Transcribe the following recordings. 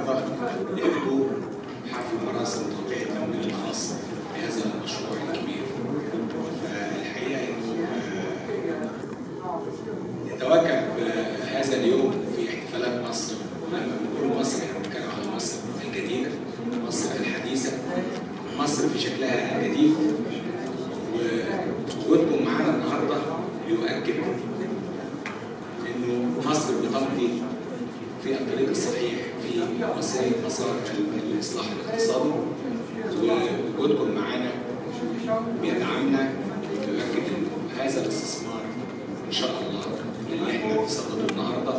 النهارده لحضور حفل مراسم توقيع التمويل الخاص بهذا المشروع الكبير. فالحقيقه انه يتواكب هذا اليوم في احتفالات مصر ولما بنقول مصر احنا بنتكلم على مصر الجديده مصر الحديثه مصر في شكلها الجديد ووجودكم معانا النهارده يؤكد انه مصر بتمضي في الطريق الصحيح في مسار مسار الاصلاح الاقتصادي ووجودكم معانا بيدعمنا ويؤكد ان هذا الاستثمار ان شاء الله اللي احنا بنصدده النهارده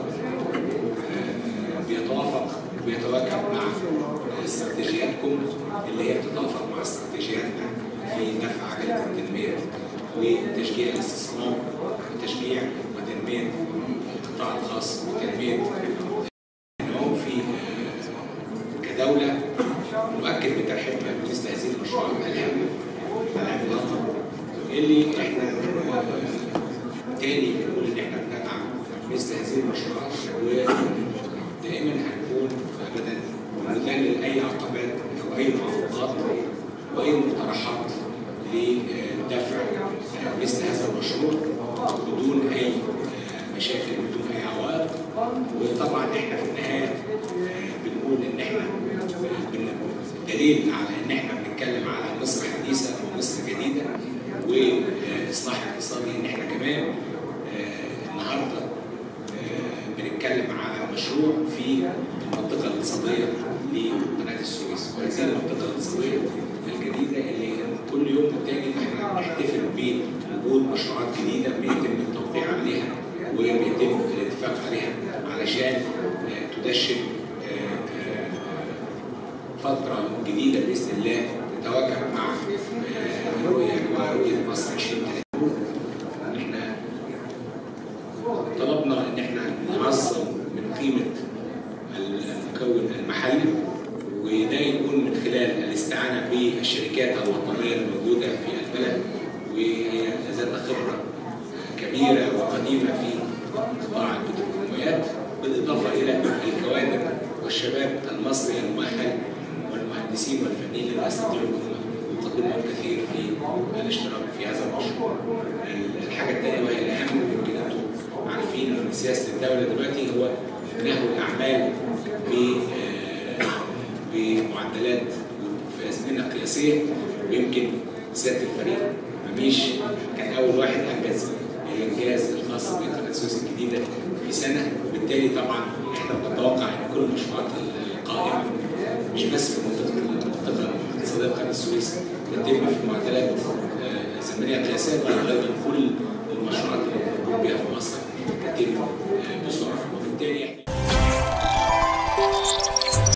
بيتوافق وبيتواكب مع استراتيجياتكم اللي هي بتتوافق مع استراتيجياتنا في دفع عجله التنميه وتشجيع الاستثمار وتشجيع وتنميه القطاع الخاص وتنميه النمو في كدوله نؤكد بترحيبنا بمثل هذه المشروعات الهامه العملاقه اللي احنا تاني بنقول ان احنا بندعم مثل هذه المشروعات ودائما هنكون ابدا نذلل اي عقبات او اي معوقات واي مقترحات لدفع مثل هذا المشروع بدون اي مشاكل بدون اي عوائق وطبعا احنا في النهايه بنقول ان احنا دليل على ان احنا بنتكلم على مصر حديثه ومصر جديده واصلاح اقتصادي ان احنا كمان النهارده بنتكلم على مشروع في المنطقه الاقتصاديه لقناه السويس وهذه المنطقه الاقتصاديه الجديده اللي كل يوم والتاني احنا بنحتفل بوجود مشروعات جديده بيتم التوقيع عليها وبيتم الاتفاق عليها علشان تدشن فترة جديدة بإذن الله تتواكب مع الرؤية ورؤية مصر 2030 احنا طلبنا ان احنا نعظم من قيمة المكون المحلي وده يكون من خلال الاستعانة بالشركات الوطنية الموجودة في البلد وهي ذات خبرة كبيرة وقديمة في قطاع البتروكيماويات بالإضافة إلى الكوادر والشباب المصري المؤهل والمهندسين والفنيين اللي يستطيعوا أن يقدموا الكثير في الاشتراك في هذا المشروع. الحاجة الثانية وهي الأهم يمكن أنتم عارفين أن سياسة الدولة دلوقتي هو نهو الأعمال بمعدلات في أزمنة قياسية ويمكن سيادة الفريق مميش كان أول واحد أنجز الانجاز الخاص بقناه السويس الجديده في سنه وبالتالي طبعا احنا بنتوقع ان كل المشروعات القائمه مش بس في منطقه المنطقه الاقتصاديه قناه السويس تتم في معدلات زمنيه قياسيه بل ايضا كل المشروعات اللي بنقوم بها في مصر تتم